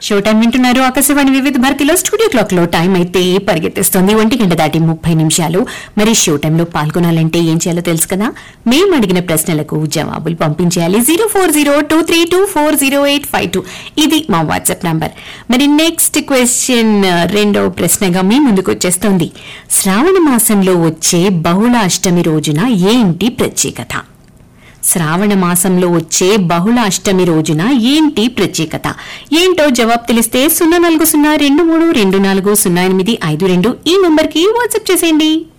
show time వింటున్నారు ఆకాశవాణి వివిధ భారతిలో స్టూడియో క్లాక్ లో టైం అయితే పరిగెత్తిస్తుంది ఒంటి గంట దాటి ముప్పై నిమిషాలు మరి షో టైంలో పాల్గొనాలంటే ఏం చేయాలో తెలుసు కదా మేము అడిగిన ప్రశ్నలకు జవాబులు పంపించేయాలి zero four zero two three two four zero eight five two ఇది మా వాట్సాప్ నంబర్ మరి నెక్స్ట్ క్వశ్చన్ రెండో ప్రశ్నగా మీ ముందుకు వచ్చేస్తుంది శ్రావణ మాసంలో వచ్చే బహుళ అష్టమి రోజున ఏంటి ప్రత్యేకత శ్రావణ మాసంలో వచ్చే బహుళ అష్టమి రోజున ఏంటి ప్రత్యేకత ఏంటో జవాబు తెలిస్తే సున్నా నాలుగు సున్నా రెండు మూడు రెండు నాలుగు సున్నా ఎనిమిది ఐదు రెండు ఈ నంబర్కి వాట్సాప్ చేసేయండి